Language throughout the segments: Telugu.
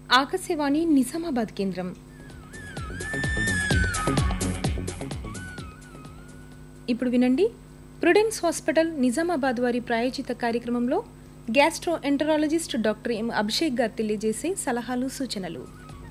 ఆకాశవాణి నిజామాబాద్ కేంద్రం ఇప్పుడు వినండి ప్రుడెన్స్ హాస్పిటల్ నిజామాబాద్ వారి ప్రాయోజిత కార్యక్రమంలో gastroenterologist doctor M Abhishek గారు తెలియజేసే సలహాలు సూచనలు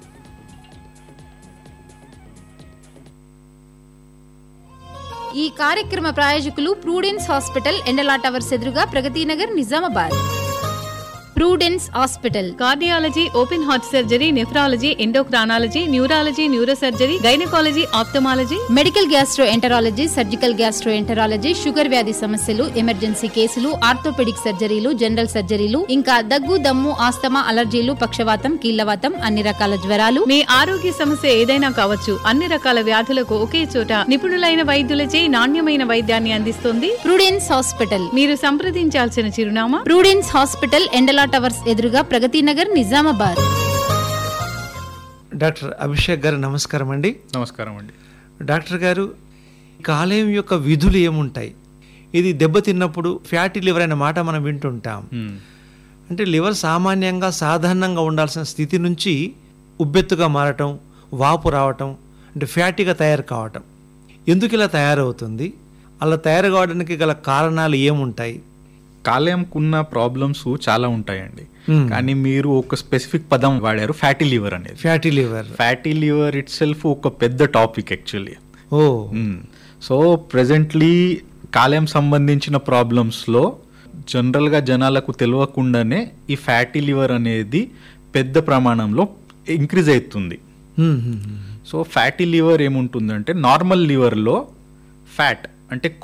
ఈ కార్యక్రమ ప్రాయోజకులు ప్రూడెన్స్ హాస్పిటల్ ఎండలా టవర్స్ ఎదురుగా Pragathi Nagar Nizamabad Prudence hospital cardiology open heart surgery nephrology endocrinology neurology neurosurgery gynaecology ophthalmology medical gastroenterology surgical gastroenterology sugar వ్యాధి సమస్యలు ఎమర్జెన్సీ కేసులు ఆర్థోపెడిక్ సర్జరీలు జనరల్ సర్జరీలు ఇంకా దగ్గు దమ్ము ఆస్తమా అలర్జీలు పక్షవాతం కీళ్లవాతం అన్ని రకాల జ్వరాలు మీ ఆరోగ్య సమస్య ఏదైనా కావచ్చు అన్ని రకాల వ్యాధులకు ఒకే చోట నిపుణులైన వైద్యులచే నాణ్యమైన వైద్యాన్ని అందిస్తుంది ప్రూడెన్స్ హాస్పిటల్ మీరు సంప్రదించాల్సిన చిరునామా ప్రూడెన్స్ హాస్పిటల్ ఎండలా టవర్స్ ఎదురుగా ప్రగతి నగర్ నిజామాబాద్ డాక్టర్ అభిషేక్ గారు నమస్కారం అండి నమస్కారం అండి డాక్టర్ గారు కాలేయం యొక్క విధులు ఏముంటాయి ఇది దెబ్బతిన్నప్పుడు ఫ్యాటీ లివర్ అనే మాట మనం వింటుంటాం మ్మ్. అంటే లివర్ సామాన్యంగా సాధారణంగా ఉండాల్సిన స్థితి నుంచి ఉబ్బెత్తుగా మారటం వాపు రావటం అంటే ఫ్యాటీగా తయారు కావటం ఎందుకు ఇలా తయారవుతుంది అలా తయారు కావడానికి గల కారణాలు ఏముంటాయి కాలేయంకున్న ప్రాబ్లమ్స్ చాలా ఉంటాయండి మ్మ్. కానీ మీరు ఒక స్పెసిఫిక్ పదం వాడారు ఫ్యాటీ లివర్ అనేది fatty liver fatty liver itself ఒక పెద్ద టాపిక్ యాక్చువల్లీ ఓ సో ప్రెజెంట్లీ కాలేయం సంబంధించిన ప్రాబ్లమ్స్లో జనరల్గా జనాలకు తెలియకుండానే ఈ ఫ్యాటీ లివర్ అనేది పెద్ద ప్రమాణంలో ఇంక్రీజ్ అవుతుంది hmm, hmm, hmm. So fatty liver ఏముంటుందంటే నార్మల్ లివర్లో ఫ్యాట్ అంటే